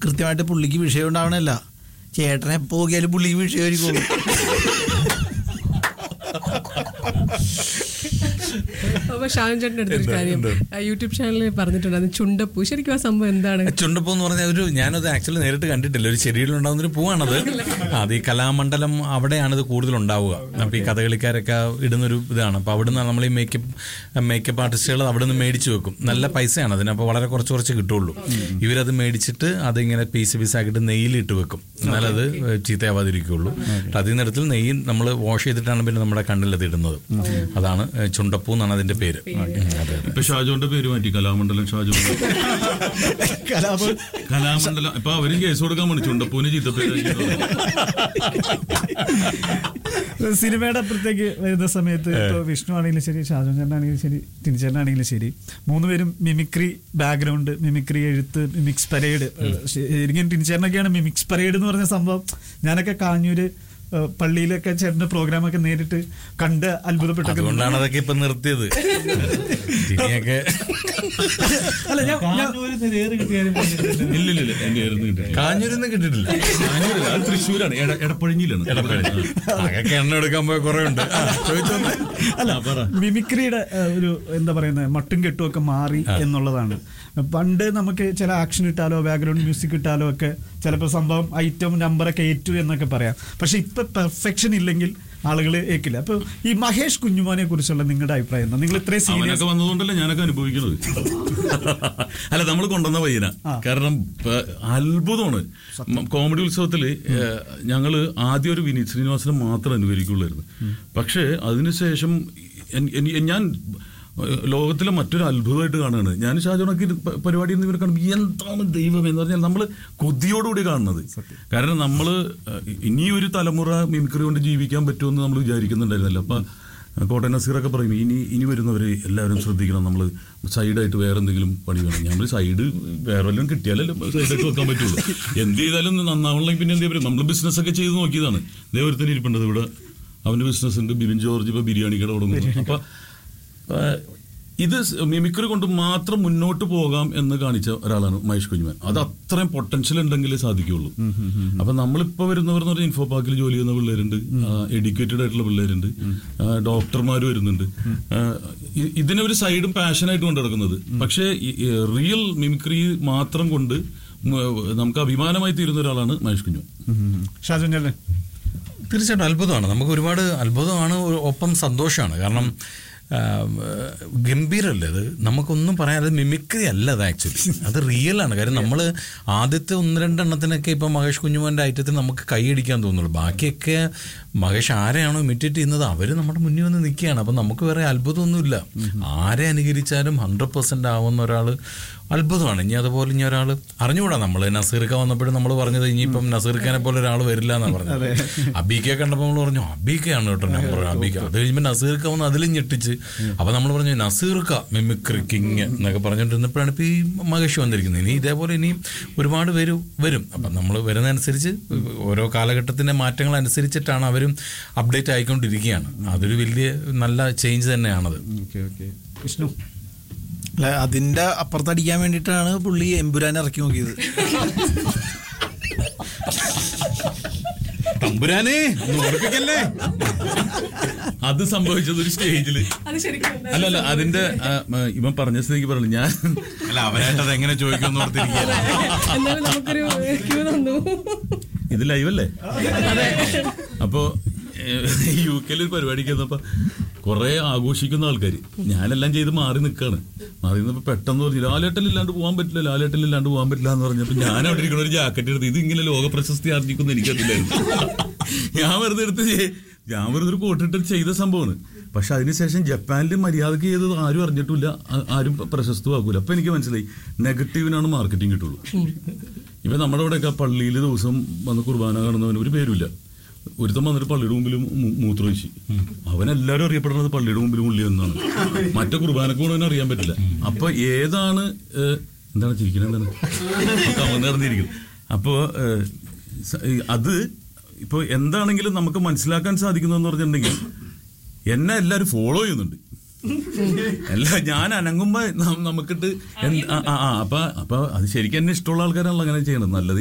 കൃത്യമായിട്ട് പുള്ളിക്ക് വിഷയം ഉണ്ടാവണല്ല ചേട്ടനെ എപ്പോ നോക്കിയാലും പുള്ളിക്ക് വിഷയമായിരിക്കുള്ളൂ അപ്പൊ ഷാൻ ചേട്ടൻ്റെ അടുത്തൊരു കാര്യം ആ, യൂട്യൂബ് ചാനലിൽ പറഞ്ഞിട്ടുണ്ട് അത് ചുണ്ടപ്പൂ ശരിക്കും ആ സംഭവം എന്താണ് ചുണ്ടപ്പൂ എന്ന് പറഞ്ഞാൽ ഒരു ഞാനത് ആക്ച്വലി നേരിട്ട് കണ്ടിട്ടില്ല ഒരു ചെടിയിലുണ്ടാകുന്ന ഒരു പൂവാണത് അത് ഈ കലാമണ്ഡലം അവിടെയാണ് ഇത് കൂടുതൽ ഉണ്ടാവുക അപ്പൊ ഈ കഥകളിക്കാരൊക്കെ ഇടുന്നൊരു ഇതാണ് അപ്പൊ അവിടുന്ന് നമ്മൾ ഈ മേക്കപ്പ് മേക്കപ്പ് ആർട്ടിസ്റ്റുകൾ അവിടെ നിന്ന് മേടിച്ചു വെക്കും നല്ല പൈസയാണ് അതിന് അപ്പോൾ വളരെ കുറച്ച് കുറച്ച് കിട്ടുള്ളൂ ഇവരത് മേടിച്ചിട്ട് അതിങ്ങനെ പീസ് പീസാക്കിയിട്ട് നെയ്യിലിട്ട് വെക്കും എന്നാലത് ചീത്തയാവാതിരിക്കുള്ളൂ അതിൽ നിന്നിടത്തിൽ നെയ്യ് നമ്മൾ വാഷ് ചെയ്തിട്ടാണ് പിന്നെ നമ്മുടെ കണ്ണിലത് ഇടുന്നത് അതാണ് ഏഹ്, ചുണ്ടപ്പൂ എന്നാണ് അതിന്റെ പേര് ഉം, അതെ അതെ ഇപ്പൊ ഷാജോന്റെ പേര് മാറ്റി കലാമണ്ഡലം ഷാജോ കലാമണ്ഡലം ഇപ്പൊ അവരും കേസ് കൊടുക്കാൻ വേണ്ടി ചുണ്ടപ്പൂന് ചീത്തപ്പേര് സിനിമയുടെ അപ്പുറത്തേക്ക് വരുന്ന സമയത്ത് ഇപ്പൊ വിഷ്ണു ആണെങ്കിലും ശരി ഷാജോൻ ചേട്ടനാണെങ്കിലും ശരി ടിനിച്ചേട്ടനാണെങ്കിലും ശരി മൂന്നുപേരും മിമിക്രി ബാക്ക്ഗ്രൗണ്ട് മിമിക്രി എഴുത്ത് മിമിക്സ് പരേഡ് ശരിക്കും ടിനിച്ചേട്ടനൊക്കെയാണ് മിമിക്സ് പരേഡ് എന്ന് പറഞ്ഞ സംഭവം ഞാനൊക്കെ കാഞ്ഞൂര് ഏഹ്, പള്ളിയിലൊക്കെ ചേട്ടന്റെ പ്രോഗ്രാം ഒക്കെ നേരിട്ട് കണ്ട് അത്ഭുതപ്പെട്ടൊക്കെ അതുകൊണ്ടാണ് അതൊക്കെ ഇപ്പൊ നിർത്തിയത് ഇനിയൊക്കെ അല്ല ഞാൻ ഞാൻ- ഇല്ല ഇല്ല ഇല്ല എന്റെ ആയിരുന്നു കിട്ടിയിട്ടില്ല. കാഞ്ഞൂരിന്ന് കിട്ടിയിട്ടില്ല കാഞ്ഞൂരല്ല, അത് തൃശ്ശൂരാണ് എട- എടപ്പഴിഞ്ഞിലാണ് അതൊക്കെ എണ്ണ എടുക്കാൻ പോയ കുറെ ഉണ്ട് ചോദിച്ചോന്നേ അല്ല മിമിക്രിയുടെ ഏഹ്, ഒരു എന്താ പറയുന്നത് മട്ടും കെട്ടും ഒക്കെ മാറി എന്നുള്ളതാണ് പണ്ട് നമുക്ക് ചില ആക്ഷൻ ഇട്ടാലോ ബാക്ക്ഗ്രൗണ്ട് മ്യൂസിക് ഇട്ടാലോ ഒക്കെ ചിലപ്പോൾ സംഭവം ഐറ്റം നമ്പറൊക്കെ ഏറ്റു എന്നൊക്കെ പറയാം പക്ഷെ ഇപ്പൊ പെർഫെക്ഷൻ ഇല്ലെങ്കിൽ ആളുകൾ ഏക്കില്ല അപ്പൊ ഈ മഹേഷ് കുഞ്ഞുമോനെ കുറിച്ചുള്ള നിങ്ങളുടെ അഭിപ്രായം എന്താ നിങ്ങൾ ഇത്രയും സീരിയസ് അവനൊക്കെ വന്നതുകൊണ്ടല്ലേ ഞാനൊക്കെ അനുഭവിക്കുന്നത് അല്ല നമ്മൾ കൊണ്ടുവന്ന പയ്യന കാരണം പ- അത്ഭുതമാണ് മ- കോമഡി ഉത്സവത്തില് ഏഹ്, ഞങ്ങള് ആദ്യം ഒരു വിനീത് ശ്രീനിവാസനെ മാത്രം അനുകരിക്കുള്ളായിരുന്നു പക്ഷേ അതിനുശേഷം എൻ- എൻ- ഞാൻ ഏഹ്, ലോകത്തിലെ മറ്റൊരു അത്ഭുതമായിട്ട് കാണുകയാണ് ഞാൻ ഷാജോണൊക്കെ പരിപാടി ഇവരെ കാണുമ്പോൾ എന്താണ് ദൈവം എന്ന് പറഞ്ഞാൽ നമ്മൾ കൊതിയോടുകൂടി കാണുന്നത് കാരണം നമ്മൾ ഇനി ഒരു തലമുറ മിമിക്രി കൊണ്ട് ജീവിക്കാൻ പറ്റുമെന്ന് നമ്മൾ വിചാരിക്കുന്നുണ്ടായിരുന്നല്ലോ അപ്പൊ കോട്ടയം നസീറൊക്കെ പറയും ഇനി ഇനി വരുന്നവർ എല്ലാവരും ശ്രദ്ധിക്കണം നമ്മൾ സൈഡായിട്ട് വേറെ എന്തെങ്കിലും പണി വേണം നമ്മൾ സൈഡ് വേറെ വല്ലതും കിട്ടിയാലല്ലേ സൈഡായിട്ട് വെക്കാൻ പറ്റുള്ളൂ എന്ത് ചെയ്താലും നന്നാവണമെങ്കിൽ പിന്നെ എന്ത് ചെയ്യും നമ്മൾ ബിസിനസ് ഒക്കെ ചെയ്ത് നോക്കിയതാണ് ദൈവത്തിന് ഇരിപ്പുണ്ടത് ഇവിടെ അവന്റെ ബിസിനസ് ഉണ്ട് ബിബിൻ ജോർജ് ഇപ്പൊ ബിരിയാണി കട തുടങ്ങുന്നു അപ്പൊ ആ, ഇത് സ് മിമിക്രി കൊണ്ട് മാത്രം മുന്നോട്ട് പോകാം എന്ന് കാണിച്ച ഒരാളാണ് മഹേഷ് കുഞ്ഞുമാൻ അത് അത്രയും പൊട്ടൻഷ്യൽ ഉണ്ടെങ്കിലേ സാധിക്കുള്ളൂ അപ്പൊ നമ്മളിപ്പോ വരുന്നവർ എന്ന് പറഞ്ഞാൽ ഇൻഫോ പാർക്കിൽ ജോലി ചെയ്യുന്ന പിള്ളേരുണ്ട് എഡ്യൂക്കേറ്റഡ് ആയിട്ടുള്ള പിള്ളേരുണ്ട് ഡോക്ടർമാർ വരുന്നുണ്ട് ആ, ഇ- ഇതിനെ ഒരു സൈഡും പാഷനായിട്ട് കൊണ്ട് നടക്കുന്നത് പക്ഷേ റിയൽ മിമിക്രി മാത്രം കൊണ്ട് ഉം, നമുക്ക് അഭിമാനമായി തീരുന്ന ഒരാളാണ് മഹേഷ് കുഞ്ഞുമാൻ ഷാജോൻ ചേട്ടൻ തീർച്ചയായിട്ടും അത്ഭുതമാണ് നമുക്ക് ഒരുപാട് അത്ഭുതമാണ് ഒ- ഒപ്പം സന്തോഷമാണ് കാരണം ആ, ഗംഭീരല്ലേ അത് നമുക്കൊന്നും പറയാൻ അത് മിമിക്രി അല്ല അത് ആക്ച്വലി അത് റിയൽ ആണ് കാര്യം നമ്മൾ ആദ്യത്തെ ഒന്ന് രണ്ടെണ്ണത്തിനൊക്കെ ഇപ്പം മഹേഷ് കുഞ്ഞുമോൻ്റെ ഐറ്റത്തിൽ നമുക്ക് കൈയടിക്കാൻ തോന്നുള്ളൂ ബാക്കിയൊക്കെ മഹേഷ് ആരെയാണോ ഇമിറ്റേറ്റ് ചെയ്യുന്നത് അവർ നമ്മുടെ മുന്നിൽ വന്ന് നിൽക്കുകയാണ് അപ്പം നമുക്ക് വേറെ അത്ഭുതമൊന്നുമില്ല ആരെ അനുകരിച്ചാലും ഹൺഡ്രഡ് പെർസെൻ്റ് ആവുന്ന ഒരാൾ അത്ഭുതമാണ് ഇനി അതുപോലെ ഇനി ഒരാൾ അറിഞ്ഞുകൂടാ നമ്മൾ നസീർക്ക വന്നപ്പോഴും നമ്മൾ പറഞ്ഞത് ഇനിയിപ്പം നസീർഖാനെ പോലെ ഒരാൾ വരില്ല എന്നാണ് പറഞ്ഞത് അബീക്കെ കണ്ടപ്പോൾ നമ്മൾ പറഞ്ഞു അബീക്കയാണ് കേട്ടോ നമ്പർ അബീക്ക അത് കഴിയുമ്പോൾ നസീർക്ക വന്ന് അതിലും ഞെട്ടിച്ച് അപ്പൊ നമ്മൾ പറഞ്ഞു നസീർക്ക മിമിക്രി കിങ് എന്നൊക്കെ പറഞ്ഞുകൊണ്ടിരുന്നപ്പോഴാണ് ഇപ്പൊ ഈ മഹേഷ് വന്നിരിക്കുന്നത് ഇനി ഇതേപോലെ ഇനിയും ഒരുപാട് പേര് വരും അപ്പം നമ്മൾ വരുന്നതനുസരിച്ച് ഓരോ കാലഘട്ടത്തിന്റെ മാറ്റങ്ങൾ അനുസരിച്ചിട്ടാണ് അവരും അപ്ഡേറ്റ് ആയിക്കൊണ്ടിരിക്കുകയാണ് അതൊരു വലിയ നല്ല ചേഞ്ച് തന്നെയാണത് ഓക്കെ ഓക്കെ വിഷ്ണു അല്ല അതിന്റെ അപ്പുറത്തടിക്കാൻ വേണ്ടിയിട്ടാണ് പുള്ളി എമ്പുരാൻ ഇറക്കി നോക്കിയത് തമ്പുരാനെ ഒന്ന് ഓർപ്പിക്കല്ലേ അത് സംഭവിച്ചത് ഒരു സ്റ്റേജില് അത് ശരിക്കും എന്താ? അല്ല അല്ല അതിന്റെ ആ, മ, ഇവൻ പറഞ്ഞ സ്ഥിതിക്ക് പറഞ്ഞു ഞാൻ അല്ല അവരായിട്ട് അത് എങ്ങനെ ചോദിക്കുമെന്ന് ഓർത്തിരിക്കുക എന്നാലും നമുക്കൊരു ക്യൂ തന്നു ഇത് ലൈവല്ലേ അപ്പോ യു കെയിൽ ഒരു പരിപാടിക്ക് വന്നപ്പോ കുറെ ആഘോഷിക്കുന്ന ആൾക്കാർ ഞാനെല്ലാം ചെയ്ത് മാറി നിൽക്കാണ് മാറി നിന്നപ്പോ പെട്ടെന്ന് പറഞ്ഞു ലാലേട്ടൻ ഇല്ലാണ്ട് പോകാൻ പറ്റില്ല ലാലേട്ടൻ ഇല്ലാണ്ട് പോകാൻ പറ്റില്ല എന്ന് പറഞ്ഞപ്പോ ഞാൻ അവിടെ ഇരിക്കുന്ന ഒരു ജാക്കറ്റ് എടുത്ത് ഇത് ഇങ്ങനെ ലോക പ്രശസ്തി ആർജിക്കുന്നു എനിക്കറിയില്ലായിരുന്നു ഞാൻ വെറുതെ എടുത്ത് ചെയ്- ഞാൻ വെറുതെ ഒരു കോട്ടിട്ട് ചെയ്ത സംഭവമാണ് പക്ഷെ അതിനുശേഷം ജപ്പാനിൽ മര്യാദക്ക് ചെയ്തത് ആരും അറിഞ്ഞിട്ടില്ല ആ- ആരും പ്രശസ്തമാക്കൂല അപ്പൊ എനിക്ക് മനസ്സിലായി നെഗറ്റീവിനാണ് മാർക്കറ്റിംഗ് കിട്ടുള്ളൂ ഇപ്പൊ നമ്മുടെ ഇവിടെയൊക്കെ പള്ളിയിൽ ദിവസം വന്ന് കുർബാന കാണുന്നവന് ഒരു പേരുമില്ല ഒരുത്തം വന്നിട്ട് പള്ളിയുടെ മുമ്പിൽ മൂ- മൂത്രമൊഴിച്ച് അവനെല്ലാരും അറിയപ്പെടുന്നത് പള്ളിയുടെ മുമ്പിൽ മുള്ളി എന്നാണ് മറ്റേ കുർബാനക്ക് കൂടെ അവന് അറിയാൻ പറ്റില്ല അപ്പൊ ഏതാണ് ഏഹ്, എന്താണ് ചിരിക്കുന്നത് എന്താണ് കമന്ന് നടന്നിരിക്കുന്നത് അപ്പോ ഏഹ്, സ- ഈ അത് ഇപ്പൊ എന്താണെങ്കിലും നമുക്ക് മനസ്സിലാക്കാൻ സാധിക്കുന്നതെന്ന് പറഞ്ഞിട്ടുണ്ടെങ്കിൽ എന്നെ എല്ലാവരും ഫോളോ ചെയ്യുന്നുണ്ട് അല്ല ഞാൻ അനങ്ങുമ്പോ നം- നമുക്കിട്ട് എന്ത്- ആ, ആ, ആ, അപ്പൊ അപ്പൊ അത് ശരിക്കും എന്നെ ഇഷ്ടമുള്ള ആൾക്കാരാണല്ലോ അങ്ങനെ ചെയ്യണത് നല്ലത്